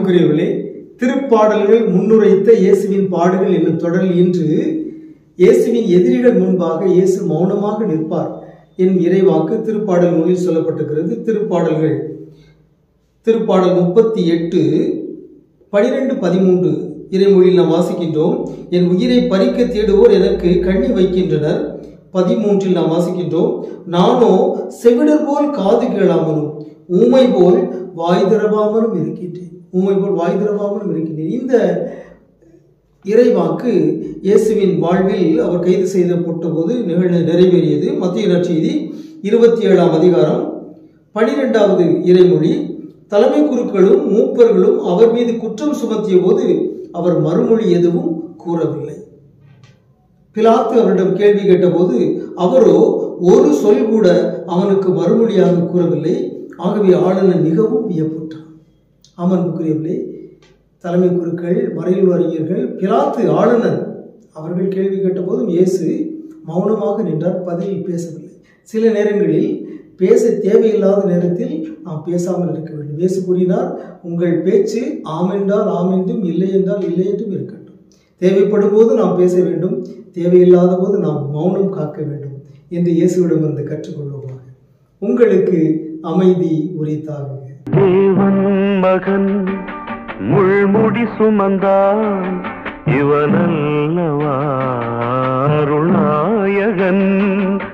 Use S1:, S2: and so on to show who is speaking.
S1: அன்புக்குரியவர்களே திருப்பாடல்கள் முன்னுரைத்த இயேசுவின் பாடுகள் என்னும் தொடரில் இன்று இயேசுவின் எதிரிகள் முன்பாக இயேசு மௌனமாக நிற்பார் என் இறைவாக்கு திருப்பாடல் நூலில் சொல்லப்பட்டிருக்கிறது திருப்பாடல்கள் திருப்பாடல் முப்பத்தி எட்டு பனிரெண்டு பதிமூன்று இறைமொழியில் நாம் வாசிக்கின்றோம் என் உயிரை பறிக்க தேடுவோர் எனக்கு கண்ணி வைக்கின்றனர் பதிமூன்றில் நாம் வாசிக்கின்றோம் நானோ செவிடர் போல் காது கேளாமலும் ஊமை போல் வாய் திறவாமலும் இருக்கின்றேன் ஊமை போல் வாய் திறவாமலும் இருக்கின்றேன் இந்த இறைவாக்கு இயேசுவின் வாழ்வில் அவர் கைது செய்யப்பட்ட போது நிகழ நிறைவேறியது மத்திய நற்செய்தி இருபத்தி ஏழாம் அதிகாரம் பனிரெண்டாவது இறைமொழி தலைமை குருக்களும் மூப்பர்களும் அவர் மீது குற்றம் சுமத்திய போது அவர் மறுமொழி எதுவும் கூறவில்லை பிலாத்து அவரிடம் கேள்வி கேட்டபோது அவரோ ஒரு சொல் கூட அவனுக்கு மறுமொழியாக கூறவில்லை ஆகவே ஆளுநர் மிகவும் வியப்புற்றான் அமன்புக்குரியவர்களே தலைமை குருக்கள் மறையில் அறிஞர்கள் பிலாத்து ஆளுநர் அவர்கள் கேள்வி கேட்டபோதும் இயேசு மௌனமாக நின்றார் பதில் பேசவில்லை சில நேரங்களில் பேச தேவையில்லாத நேரத்தில் நாம் பேசாமல் இருக்க வேண்டும் இயேசு கூறினார் உங்கள் பேச்சு ஆம் என்றால் ஆம் என்றும் இல்லை என்றால் இல்லை என்றும் இருக்கட்டும் தேவைப்படும் போது நாம் பேச வேண்டும் தேவையில்லாத போது நாம் மௌனம் காக்க வேண்டும் என்று இயேசுவிடமிருந்து கற்றுக்கொள்வோமாக உங்களுக்கு அமைதி உரித்தாகுக
S2: தேவன் மகன் முள்முடி சுமந்தான் இவனல்லவா அருள்நாயகன்